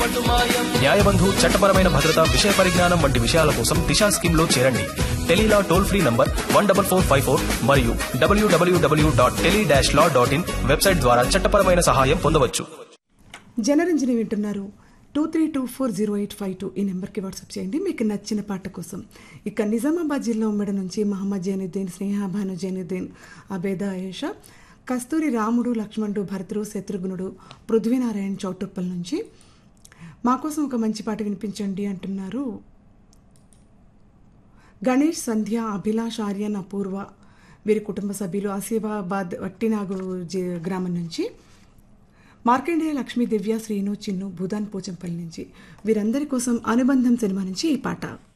న్యాయబంధు చట్టపరమైన భద్రత విషయ పరిజ్ఞానం వంటి విషయాల కోసం దిశా స్కీమ్ లో చేరండి tele law toll free number one double four five four మరియు W W W dot tele dash law dot in website ద్వారా చట్టపరమైన సహాయం పొందవచ్చు జనరంజని వింటున్నారు two three two four zero eight five two ఈ నెంబర్కి వాట్సాప్ చేయండి మీకు నచ్చిన పాట కోసం ఇక నిజామాబాద్ జిల్లా ఉమ్మడి నుంచి మహమ్మద్ జైనుద్దీన్ స్నేహ భాను జైనుద్దీన్ అబేద ఆయేషా కస్తూరి రాముడు లక్ష్మణుడు భరతుడు శత్రుఘ్నుడు పృథ్వీనారాయణ చౌటుప్పల్ నుంచి మా కోసం ఒక మంచి పాట వినిపించండి అంటున్నారు గణేష్ సంధ్య అభిలాష్ ఆర్యన్ అపూర్వ వీరి కుటుంబ సభ్యులు ఆసిఫాబాద్ వట్టినాగు జి- గ్రామం నుంచి మార్కండేయ లక్ష్మీ దివ్య శ్రీను చిన్ను భూదాన్ పోచంపల్లి నుంచి వీరందరి కోసం అనుబంధం సినిమా నుంచి ఈ పాట